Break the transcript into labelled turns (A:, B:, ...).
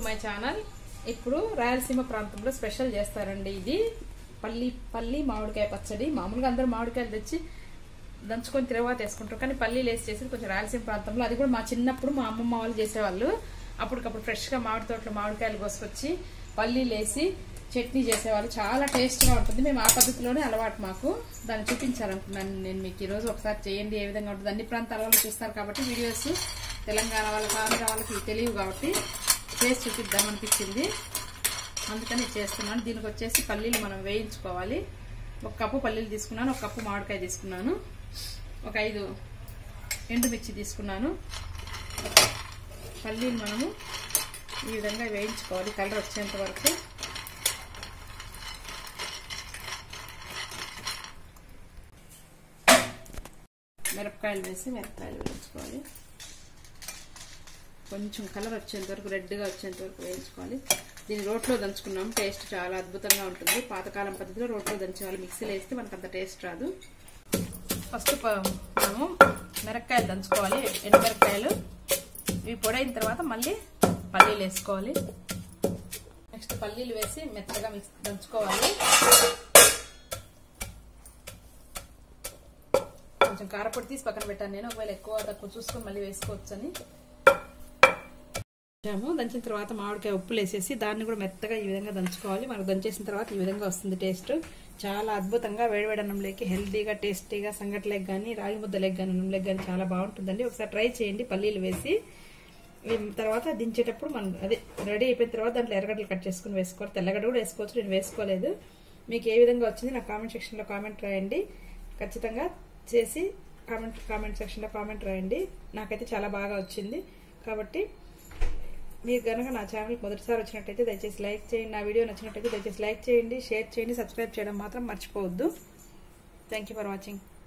A: my channel ఇప్పుడు రాయలసీమ ప్రాంతంలో special చేస్తారండి ఇది పల్లి పల్లి మామిడికాయ పచ్చడి మామూలుగా అందరూ మామిడికాయలు తెచ్చి దంచుకొని తిరవాత వేసుకుంటారు కానీ పల్లీలు వేసి చేసేది కొంచెం రాయలసీమ ప్రాంతంలో అది కూడా మా చిన్నప్పుడు మా అమ్మమ్మ వాళ్ళు చేసేవాళ్ళు అప్పటికప్పుడు ఫ్రెష్గా మామిడి తోటలో మామిడికాయలు కోసుకొచ్చి పల్లీలు వేసి చట్నీ చేసేవాళ్ళు చాలా టేస్ట్గా ఉంటుంది మేము ఆ పద్ధతిలోనే అలవాటు మాకు దాన్ని చూపించాలనుకున్నాను నేను మీకు ఈరోజు ఒకసారి చేయండి ఏ విధంగా ఉంటుంది అన్ని ప్రాంతాల వాళ్ళు చూస్తారు కాబట్టి వీడియోస్ తెలంగాణ వాళ్ళకి ఆంధ్ర వాళ్ళకి ఇవి తెలియవు కాబట్టి చేసి చూపిద్దామనిపించింది అందుకని చేస్తున్నాను దీనికి వచ్చేసి పల్లీలు మనం వేయించుకోవాలి ఒక కప్పు పల్లీలు తీసుకున్నాను ఒక కప్పు మామిడికాయ తీసుకున్నాను ఒక ఐదు ఎండుమిర్చి తీసుకున్నాను పల్లీలు మనము ఈ విధంగా వేయించుకోవాలి కలర్ వచ్చేంత వరకు మిరపకాయలు వేసి మిరపకాయలు వేయించుకోవాలి కొంచెం కలర్ వచ్చేంత వరకు రెడ్గా వచ్చేంత వరకు వేయించుకోవాలి దీన్ని రోట్లో దంచుకున్నాం టేస్ట్ చాలా అద్భుతంగా ఉంటుంది పాతకాలం పద్ధతిలో రోట్లో దంచేవాళ్ళు మిక్సీలో వేస్తే మనకు అంత టేస్ట్ రాదు ఫస్ట్ మనము మిరపకాయలు దంచుకోవాలి ఎండుమిరపకాయలు ఇవి పొడైన తర్వాత మళ్ళీ పల్లీలు వేసుకోవాలి నెక్స్ట్ పల్లీలు వేసి మెత్తగా మిక్స్ దంచుకోవాలి కొంచెం కారపొడి తీసి పక్కన పెట్టాను నేను ఒకవేళ ఎక్కువ తక్కువ చూసుకొని మళ్ళీ వేసుకోవచ్చు అని దంచిన తర్వాత మామిడికాయ ఉప్పులు వేసేసి దాన్ని కూడా మెత్తగా ఈ విధంగా దంచుకోవాలి మనకు దంచేసిన తర్వాత ఈ విధంగా వస్తుంది టేస్ట్ చాలా అద్భుతంగా వేడివేడి అన్నంలోకి హెల్తీగా టేస్టీగా సంగట్లేకి కానీ రాగి ముద్దలేకి కానీ అన్నంలోకి కానీ చాలా బాగుంటుందండి ఒకసారి ట్రై చేయండి పల్లీలు వేసి తర్వాత దించేటప్పుడు మనం అదే రెడీ అయిపోయిన తర్వాత దాంట్లో ఎర్రగడ్డలు కట్ చేసుకుని వేసుకోవాలి తెల్లగడ్డ కూడా వేసుకోవచ్చు నేను వేసుకోలేదు మీకు ఏ విధంగా వచ్చింది నా కామెంట్ సెక్షన్లో కామెంట్ రాయండి ఖచ్చితంగా చేసి కామెంట్ కామెంట్ సెక్షన్లో కామెంట్ రాయండి నాకైతే చాలా బాగా వచ్చింది కాబట్టి మీరు కనుక నా ఛానల్ మొదటిసారి వచ్చినట్టయితే దయచేసి లైక్ చేయండి నా వీడియో నచ్చినట్టయితే దయచేసి లైక్ చేయండి షేర్ చేయండి సబ్స్క్రైబ్ చేయడం మాత్రం మర్చిపోవద్దు థ్యాంక్ ఫర్ వాచింగ్